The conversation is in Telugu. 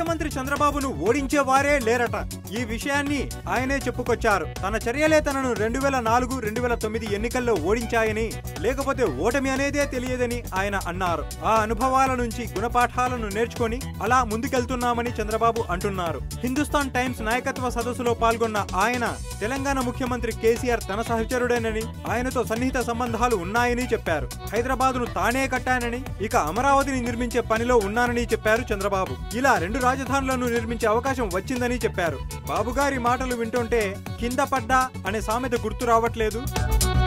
ముఖ్యమంత్రి చంద్రబాబును ఓడించే వారే లేరట ఈ విషయాన్ని ఆయనే చెప్పుకొచ్చారు తన చర్యలే తనను రెండు వేల నాలుగు రెండు వేల తొమ్మిది ఎన్నికల్లో ఓడించాయని లేకపోతే ఓటమి అనేదే తెలియదని ఆయన అన్నారు ఆ అనుభవాల నుంచి గుణపాఠాలను నేర్చుకొని అలా ముందుకెళ్తున్నామని చంద్రబాబు అంటున్నారు హిందుస్థాన్ టైమ్స్ నాయకత్వ సదస్సులో పాల్గొన్న ఆయన తెలంగాణ ముఖ్యమంత్రి కేసీఆర్ తన సహచరుడేనని ఆయనతో సన్నిహిత సంబంధాలు ఉన్నాయని చెప్పారు హైదరాబాద్ ను తానే కట్టానని ఇక అమరావతిని నిర్మించే పనిలో ఉన్నానని చెప్పారు చంద్రబాబు ఇలా రెండు రాజధానులను నిర్మించే అవకాశం వచ్చిందని చెప్పారు బాబుగారి మాటలు వింటుంటే కింద పడ్డా అనే సామెత గుర్తు రావట్లేదు